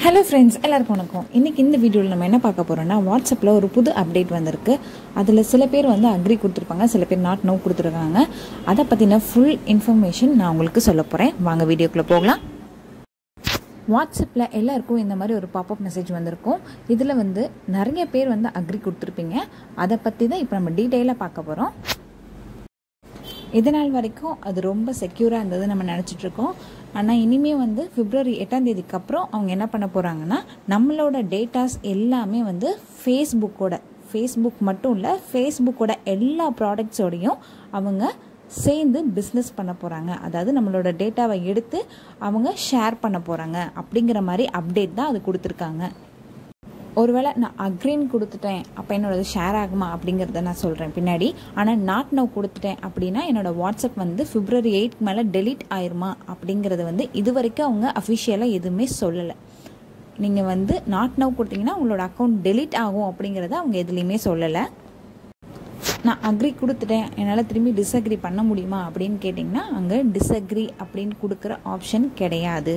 hello friends எல்லாருக்கும் வணக்கம் இன்றைக்கி இந்த வீடியோவில் நம்ம என்ன பார்க்க போகிறோம்னா வாட்ஸ்அப்பில் ஒரு புது அப்டேட் வந்திருக்கு அதில் சில பேர் வந்து அக்ரி கொடுத்துருப்பாங்க சில பேர் நாட் நோ கொடுத்துருக்காங்க அதை பற்றின ஃபுல் இன்ஃபர்மேஷன் நான் உங்களுக்கு சொல்ல போகிறேன் வாங்க வீடியோக்குள்ளே போகலாம் வாட்ஸ்அப்பில் எல்லாருக்கும் இந்த மாதிரி ஒரு பாப்அப் மெசேஜ் வந்திருக்கும் இதில் வந்து நிறைய பேர் வந்து அக்ரி கொடுத்துருப்பீங்க அதை பற்றி தான் இப்போ நம்ம டீட்டெயிலாக பார்க்க போகிறோம் இது நாள் வரைக்கும் அது ரொம்ப செக்யூராக இருந்தது நம்ம நினச்சிட்டு இருக்கோம் ஆனால் இனிமேல் வந்து பிப்ரவரி எட்டாம் தேதிக்கு அப்புறம் அவங்க என்ன பண்ண போகிறாங்கன்னா நம்மளோட டேட்டாஸ் எல்லாமே வந்து ஃபேஸ்புக்கோட ஃபேஸ்புக் மட்டும் இல்லை ஃபேஸ்புக்கோட எல்லா ப்ராடக்ட்ஸோடையும் அவங்க சேர்ந்து பிஸ்னஸ் பண்ண போகிறாங்க அதாவது நம்மளோட டேட்டாவை எடுத்து அவங்க ஷேர் பண்ண போகிறாங்க அப்படிங்கிற மாதிரி அப்டேட் தான் அது கொடுத்துருக்காங்க ஒருவேளை நான் அக்ரீன் கொடுத்துட்டேன் அப்போ என்னோடது ஷேர் ஆகுமா அப்படிங்கிறத நான் சொல்கிறேன் பின்னாடி ஆனால் நாட் நவ் கொடுத்துட்டேன் அப்படின்னா என்னோடய வாட்ஸ்அப் வந்து பிப்ரவரி எயிட் மேலே டெலீட் ஆயிருமா அப்படிங்கிறது வந்து இது வரைக்கும் அவங்க அஃபிஷியலாக எதுவுமே சொல்லலை நீங்கள் வந்து நாட் நவ் கொடுத்தீங்கன்னா உங்களோட அக்கௌண்ட் டெலீட் ஆகும் அப்படிங்கிறத அவங்க எதுலேயுமே சொல்லலை நான் அக்ரி கொடுத்துட்டேன் என்னால் திரும்பி டிஸ்அக்ரி பண்ண முடியுமா அப்படின்னு கேட்டிங்கன்னா அங்கே டிஸ்அக்ரி அப்படின்னு கொடுக்குற ஆப்ஷன் கிடையாது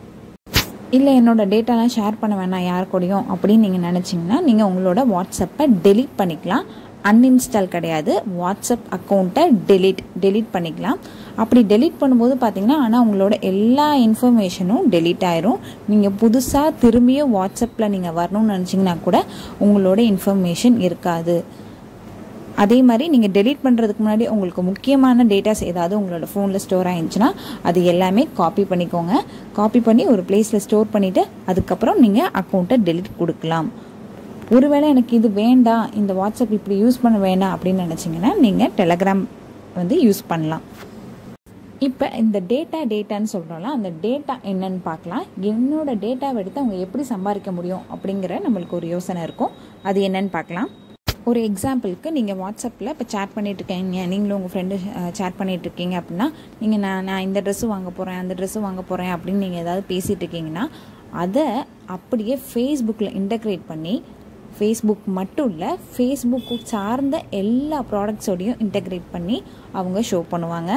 இல்லை என்னோடய டேட்டாலாம் ஷேர் பண்ண வேணாம் யார் கூடயும் அப்படின்னு நீங்கள் நினச்சிங்கன்னா நீங்கள் உங்களோட வாட்ஸ்அப்பை டெலீட் பண்ணிக்கலாம் அன்இன்ஸ்டால் கிடையாது வாட்ஸ்அப் அக்கௌண்ட்டை டெலீட் டெலீட் பண்ணிக்கலாம் அப்படி டெலீட் பண்ணும்போது பார்த்தீங்கன்னா ஆனால் உங்களோட எல்லா இன்ஃபர்மேஷனும் டெலீட் ஆயிரும் நீங்கள் புதுசாக திரும்பியும் வாட்ஸ்அப்பில் நீங்கள் வரணும்னு நினச்சிங்கன்னா கூட உங்களோட இன்ஃபர்மேஷன் இருக்காது அதே மாதிரி நீங்கள் டெலீட் பண்ணுறதுக்கு முன்னாடி உங்களுக்கு முக்கியமான டேட்டாஸ் ஏதாவது உங்களோட ஃபோனில் ஸ்டோர் ஆயிருந்துச்சுன்னா அது எல்லாமே காப்பி பண்ணிக்கோங்க காப்பி பண்ணி ஒரு பிளேஸில் ஸ்டோர் பண்ணிவிட்டு அதுக்கப்புறம் நீங்கள் அக்கௌண்ட்டை டெலீட் கொடுக்கலாம் ஒருவேளை எனக்கு இது வேண்டாம் இந்த வாட்ஸ்அப் இப்படி யூஸ் பண்ண வேண்டாம் அப்படின்னு நினச்சிங்கன்னா நீங்கள் டெலகிராம் வந்து யூஸ் பண்ணலாம் இப்போ இந்த டேட்டா டேட்டான்னு சொல்கிறோம்ல அந்த டேட்டா என்னன்னு பார்க்கலாம் என்னோட டேட்டாவை எடுத்து அவங்க எப்படி சம்பாதிக்க முடியும் அப்படிங்கிற நம்மளுக்கு ஒரு யோசனை இருக்கும் அது என்னன்னு பார்க்கலாம் ஒரு எக்ஸாம்பிளுக்கு நீங்கள் வாட்ஸ்அப்பில் இப்போ சேட் பண்ணிட்டு இருக்கீங்க நீங்களும் உங்கள் ஃப்ரெண்டு சேட் பண்ணிட்டு இருக்கீங்க அப்படின்னா நீங்கள் நான் நான் இந்த ட்ரெஸ்ஸு வாங்க போகிறேன் அந்த ட்ரெஸ்ஸு வாங்க போகிறேன் அப்படின்னு நீங்கள் ஏதாவது பேசிகிட்டு இருக்கீங்கன்னா அதை அப்படியே ஃபேஸ்புக்கில் இன்டகிரேட் பண்ணி ஃபேஸ்புக் மட்டும் இல்லை ஃபேஸ்புக்கு சார்ந்த எல்லா ப்ராடக்ட்ஸோடையும் இன்டகிரேட் பண்ணி அவங்க ஷோ பண்ணுவாங்க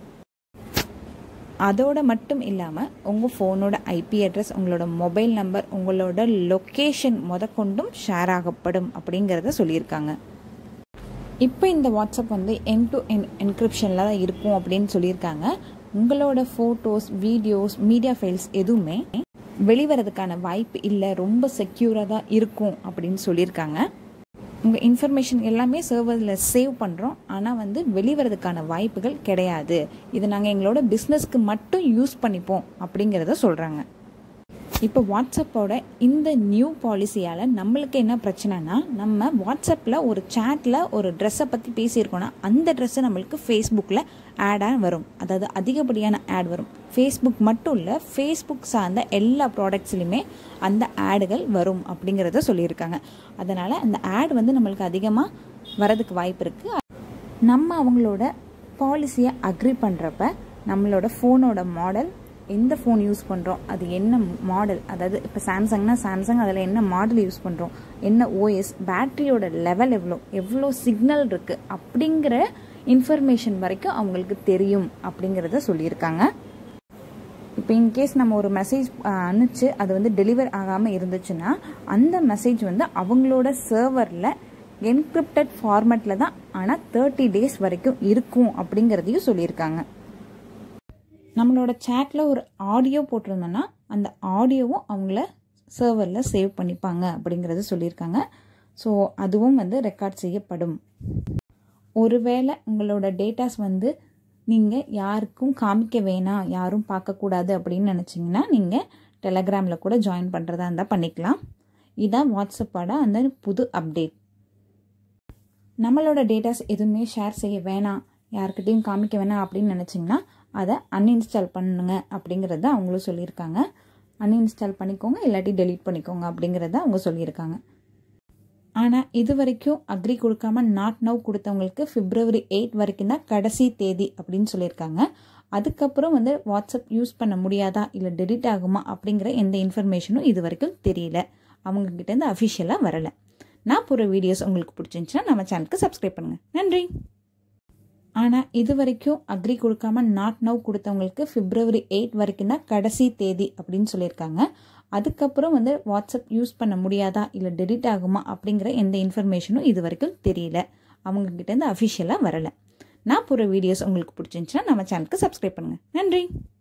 அதோட மட்டும் இல்லாமல் உங்கள் ஃபோனோட ஐபி அட்ரஸ் உங்களோட மொபைல் நம்பர் உங்களோட லொக்கேஷன் முதற்கொண்டும் ஷேர் ஆகப்படும் அப்படிங்கிறத சொல்லியிருக்காங்க இப்போ இந்த வாட்ஸ்அப் வந்து என் டு என் என்கிரிப்ஷனில் தான் இருக்கும் அப்படின்னு சொல்லியிருக்காங்க உங்களோட ஃபோட்டோஸ் வீடியோஸ் மீடியா ஃபைல்ஸ் எதுவுமே வெளிவரதுக்கான வாய்ப்பு இல்லை ரொம்ப செக்யூராக தான் இருக்கும் அப்படின்னு சொல்லியிருக்காங்க உங்கள் இன்ஃபர்மேஷன் எல்லாமே சர்வரில் சேவ் பண்ணுறோம் ஆனால் வந்து வெளிவரதுக்கான வாய்ப்புகள் கிடையாது இது நாங்கள் எங்களோட பிஸ்னஸ்க்கு மட்டும் யூஸ் பண்ணிப்போம் அப்படிங்கிறத சொல்கிறாங்க இப்போ வாட்ஸ்அப்போட இந்த நியூ பாலிசியால் நம்மளுக்கு என்ன பிரச்சனைனா நம்ம வாட்ஸ்அப்பில் ஒரு சேட்டில் ஒரு ட்ரெஸ்ஸை பற்றி பேசியிருக்கோன்னா அந்த ட்ரெஸ்ஸை நம்மளுக்கு ஃபேஸ்புக்கில் ஆடாக வரும் அதாவது அதிகப்படியான ஆட் வரும் ஃபேஸ்புக் மட்டும் இல்லை ஃபேஸ்புக் சார்ந்த எல்லா ப்ராடக்ட்ஸ்லையுமே அந்த ஆடுகள் வரும் அப்படிங்கிறத சொல்லியிருக்காங்க அதனால் அந்த ஆட் வந்து நம்மளுக்கு அதிகமாக வரதுக்கு வாய்ப்பு இருக்குது நம்ம அவங்களோட பாலிசியை அக்ரி பண்ணுறப்ப நம்மளோட ஃபோனோட மாடல் எந்த ஃபோன் யூஸ் பண்ணுறோம் அது என்ன மாடல் அதாவது இப்போ சாம்சங்னா சாம்சங் அதில் என்ன மாடல் யூஸ் பண்ணுறோம் என்ன ஓஎஸ் பேட்டரியோட லெவல் எவ்வளோ எவ்வளோ சிக்னல் இருக்குது அப்படிங்கிற இன்ஃபர்மேஷன் வரைக்கும் அவங்களுக்கு தெரியும் அப்படிங்கிறத சொல்லியிருக்காங்க இப்போ இன்கேஸ் நம்ம ஒரு மெசேஜ் அனுப்பிச்சு அது வந்து டெலிவர் ஆகாமல் இருந்துச்சுன்னா அந்த மெசேஜ் வந்து அவங்களோட சர்வரில் என்கிரிப்டட் ஃபார்மேட்டில் தான் ஆனால் தேர்ட்டி டேஸ் வரைக்கும் இருக்கும் அப்படிங்கிறதையும் சொல்லியிருக்காங்க நம்மளோட சேட்டில் ஒரு ஆடியோ போட்டிருந்தோன்னா அந்த ஆடியோவும் அவங்கள சர்வரில் சேவ் பண்ணிப்பாங்க அப்படிங்கிறத சொல்லியிருக்காங்க ஸோ அதுவும் வந்து ரெக்கார்ட் செய்யப்படும் ஒருவேளை உங்களோட டேட்டாஸ் வந்து நீங்கள் யாருக்கும் காமிக்க வேணாம் யாரும் பார்க்கக்கூடாது அப்படின்னு நினச்சிங்கன்னா நீங்கள் டெலகிராமில் கூட ஜாயின் பண்ணுறதா இருந்தால் பண்ணிக்கலாம் இதுதான் வாட்ஸ்அப்போட அந்த புது அப்டேட் நம்மளோட டேட்டாஸ் எதுவுமே ஷேர் செய்ய வேணாம் யாருக்கிட்டையும் காமிக்க வேணாம் அப்படின்னு நினச்சிங்கன்னா அதை அன்இன்ஸ்டால் பண்ணுங்க அப்படிங்கிறத அவங்களும் சொல்லியிருக்காங்க அன்இன்ஸ்டால் பண்ணிக்கோங்க இல்லாட்டி டெலீட் பண்ணிக்கோங்க அப்படிங்கிறத அவங்க சொல்லியிருக்காங்க ஆனால் இது வரைக்கும் அக்ரி கொடுக்காம நாட் நவ் கொடுத்தவங்களுக்கு பிப்ரவரி எயிட் வரைக்கும் தான் கடைசி தேதி அப்படின்னு சொல்லியிருக்காங்க அதுக்கப்புறம் வந்து வாட்ஸ்அப் யூஸ் பண்ண முடியாதா இல்லை டெலிட் ஆகுமா அப்படிங்கிற எந்த இன்ஃபர்மேஷனும் இது வரைக்கும் தெரியல அவங்கக்கிட்டேருந்து அஃபிஷியலாக வரலை நான் போகிற வீடியோஸ் உங்களுக்கு பிடிச்சிருந்துச்சுன்னா நம்ம சேனலுக்கு சப்ஸ்கிரைப் பண்ணுங்கள் நன்றி ஆனால் இது வரைக்கும் அக்ரி கொடுக்காம நாட் நவ் கொடுத்தவங்களுக்கு பிப்ரவரி எயிட் வரைக்கும் தான் கடைசி தேதி அப்படின்னு சொல்லியிருக்காங்க அதுக்கப்புறம் வந்து வாட்ஸ்அப் யூஸ் பண்ண முடியாதா இல்லை டெலிட் ஆகுமா அப்படிங்கிற எந்த இன்ஃபர்மேஷனும் இது வரைக்கும் தெரியல அவங்கக்கிட்டேருந்து அஃபிஷியலாக வரலை நான் போகிற வீடியோஸ் உங்களுக்கு பிடிச்சிருந்துச்சுன்னா நம்ம சேனலுக்கு சப்ஸ்கிரைப் பண்ணுங்கள் நன்றி